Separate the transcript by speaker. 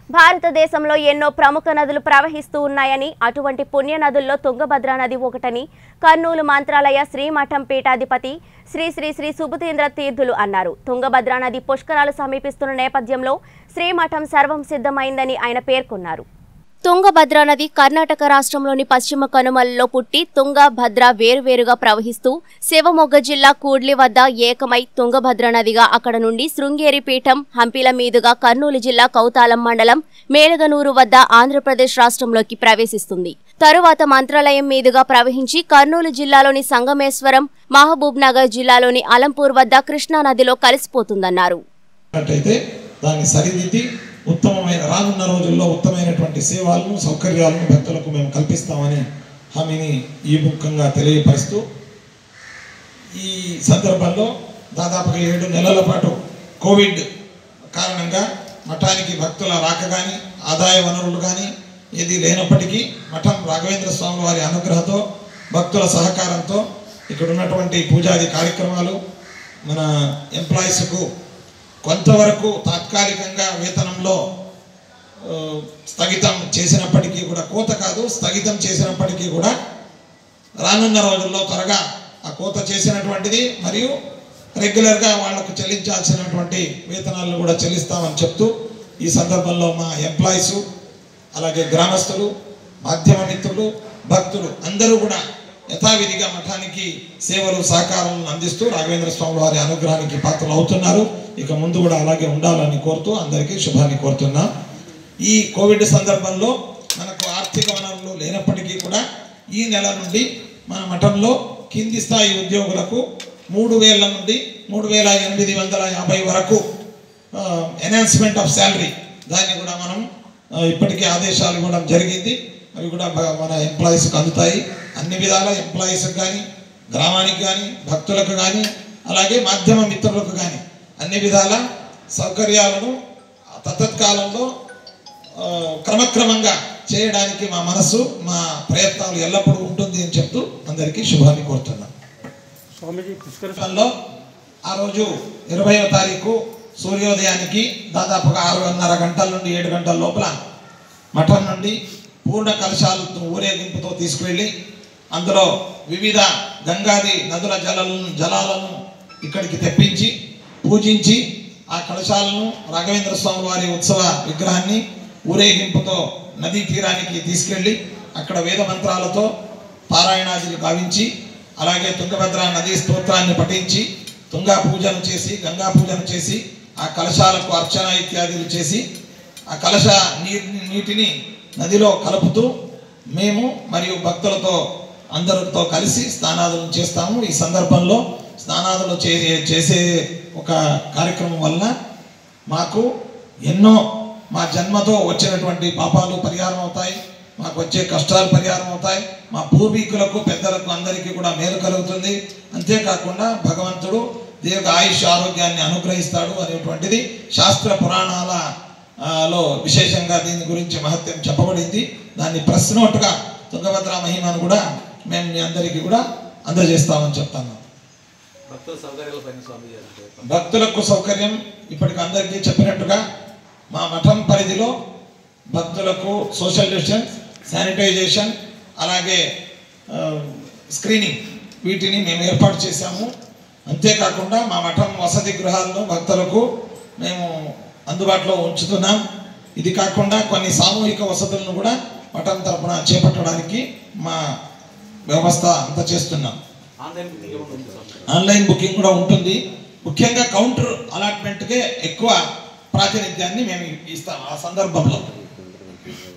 Speaker 1: భారతదేశంలో ఎన్నో ప్రముఖ నదులు ప్రవహిస్తూ ఉన్నాయని అటువంటి పుణ్య నదుల్లో తుంగభద్ర నది ఒకటని కర్నూలు మంత్రాలయ శ్రీమఠం పీఠాధిపతి శ్రీ శ్రీ శ్రీ సుబుతేంద్ర తీర్థులు అన్నారు తుంగభద్ర నది పుష్కరాలు సమీపిస్తున్న నేపథ్యంలో శ్రీమఠం సర్వం సిద్ధమైందని ఆయన పేర్కొన్నారు తుంగభద్ర నది కర్ణాటక రాష్ట్రంలోని పశ్చిమ కనుమలలో పుట్టి తుంగభద్ర వేరువేరుగా ప్రవహిస్తూ శివమొగ్గ జిల్లా కూడ్లి వద్ద ఏకమై తుంగభద్ర నదిగా అక్కడ నుండి శృంగేరి పీఠం హంపిల మీదుగా కర్నూలు జిల్లా కౌతాలం మండలం మేలగనూరు వద్ద ఆంధ్రప్రదేశ్ రాష్ట్రంలోకి ప్రవేశిస్తుంది తరువాత మంత్రాలయం మీదుగా ప్రవహించి కర్నూలు జిల్లాలోని సంగమేశ్వరం మహబూబ్ నగర్ జిల్లాలోని అలంపూర్ వద్ద కృష్ణా నదిలో కలిసిపోతుందన్నారు
Speaker 2: అయితే దాన్ని సరిదిద్ది ఉత్తమమైన రానున్న రోజుల్లో ఉత్తమైనటువంటి సేవలను సౌకర్యాలను భక్తులకు మేము కల్పిస్తామని హామీని ఈ ముఖంగా తెలియపరుస్తూ ఈ సందర్భంలో దాదాపుగా ఏడు నెలల పాటు కోవిడ్ కారణంగా మఠానికి భక్తుల రాక కానీ ఆదాయ వనరులు కానీ ఏది లేనప్పటికీ మఠం రాఘవేంద్ర స్వామి వారి అనుగ్రహంతో భక్తుల సహకారంతో ఇక్కడ ఉన్నటువంటి పూజాది కార్యక్రమాలు మన ఎంప్లాయీస్కు కొంతవరకు తాత్కాలికంగా వేతనంలో ఆ, స్థగితం చేసినప్పటికీ కూడా కోత కాదు స్థగితం చేసినప్పటికీ కూడా రానున్న రోజుల్లో త్వరగా ఆ కోత చేసినటువంటిది మరియు రెగ్యులర్గా వాళ్లకు చెల్లించాల్సినటువంటి వేతనాలను కూడా చెల్లిస్తామని చెప్తూ ఈ సందర్భంలో మా ఎంప్లాయీసు అలాగే గ్రామస్తులు మాధ్యమ మిత్రులు భక్తులు అందరూ కూడా యథావిధిగా మఠానికి సేవలు సహకారాలను అందిస్తూ రాఘవేంద్ర స్వామి వారి అనుగ్రహానికి పాత్రలు అవుతున్నారు ఇక ముందు కూడా అలాగే ఉండాలని కోరుతూ అందరికీ శుభాన్ని కోరుతున్నాం ఈ కోవిడ్ సందర్భంలో మనకు ఆర్థిక వనరులు లేనప్పటికీ కూడా ఈ నెల నుండి మన మఠంలో కింది స్థాయి ఉద్యోగులకు మూడు వేల నుండి మూడు వేల ఎనిమిది వందల యాభై వరకు ఎన్హాన్స్మెంట్ ఆఫ్ శాలరీ దాన్ని కూడా మనం ఆ, ఇప్పటికే ఆదేశాలు ఇవ్వడం జరిగింది అవి కూడా బ- మన ఎంప్లాయీస్కి అందుతాయి అన్ని విధాల ఎంప్లాయీస్కి కానీ గ్రామానికి కానీ భక్తులకు కానీ అలాగే మాధ్యమ మిత్రులకు కానీ అన్ని విధాల సౌకర్యాలను తత్కాలంలో ఆ, క్రమక్రమంగా చేయడానికి మా మనసు మా ప్రయత్నాలు ఎల్లప్పుడూ ఉంటుంది అని చెప్తూ అందరికీ శుభాన్ని కోరుతున్నాను
Speaker 3: స్వామీజీ పుష్కర
Speaker 2: సంవత్సరంలో ఆ రోజు ఇరవయో తారీఖు సూర్యోదయానికి దాదాపుగా ఆరున్నర గంటల నుండి ఏడు గంటల లోపల మఠం నుండి పూర్ణ కలశాలతో ఊరేగింపుతో తీసుకువెళ్ళి అందులో వివిధ గంగాది నదుల జలాలను జలాలను ఇక్కడికి తెప్పించి పూజించి ఆ కలశాలను రాఘవేంద్ర స్వామి వారి ఉత్సవ విగ్రహాన్ని ఊరేగింపుతో నదీ తీరానికి తీసుకెళ్ళి అక్కడ వేద మంత్రాలతో పారాయణాదులు గావించి అలాగే తుంగభద్ర నదీ స్తోత్రాన్ని పఠించి తుంగా పూజను చేసి గంగా పూజను చేసి ఆ కలశాలకు అర్చన ఇత్యాదులు చేసి ఆ కలశ నీటి నీటిని నదిలో కలుపుతూ మేము మరియు భక్తులతో అందరితో కలిసి స్నానాదులు చేస్తాము ఈ సందర్భంలో స్నానాదులు చేసే చేసే ఒక కార్యక్రమం వలన మాకు ఎన్నో మా జన్మతో వచ్చినటువంటి పాపాలు పరిహారం అవుతాయి మాకు వచ్చే కష్టాలు పరిహారం అవుతాయి మా పూర్వీకులకు పెద్దలకు అందరికీ కూడా మేలు కలుగుతుంది అంతేకాకుండా భగవంతుడు దీర్ఘ ఆయుష్ ఆరోగ్యాన్ని అనుగ్రహిస్తాడు అనేటువంటిది శాస్త్ర పురాణాల ఆ, లో విశేషంగా దీని గురించి మహత్యం చెప్పబడింది దాన్ని ప్రెస్ నోట్గా తుంగభద్ర మహిమను కూడా మేము మీ అందరికీ కూడా అందజేస్తామని చెప్తాను
Speaker 4: భక్తుల సౌకర్యాల పైన స్వామి అంటే
Speaker 2: భక్తులకు సౌకర్యం ఇప్పటికి అందరికీ చెప్పినట్టుగా మా మఠం పరిధిలో భక్తులకు సోషల్ డిస్టెన్స్ శానిటైజేషన్ అలాగే ఆ, స్క్రీనింగ్ వీటిని మేము ఏర్పాటు చేశాము అంతేకాకుండా మా మఠం వసతి గృహాలను భక్తులకు మేము అందుబాటులో ఉంచుతున్నాం ఇది కాకుండా కొన్ని సామూహిక వసతులను కూడా మఠం తరపున చేపట్టడానికి మా వ్యవస్థ అంతా చేస్తున్నాం
Speaker 4: ఆన్లైన్ బుకింగ్ ఏమైనా ఉంది స్వామి
Speaker 2: ఆన్లైన్ బుకింగ్ కూడా ఉంటుంది ముఖ్యంగా కౌంటర్ అలాట్మెంట్కే ఎక్కువ ప్రాతినిధ్యాన్ని మేము ఇస్తాం ఆ సందర్భంలో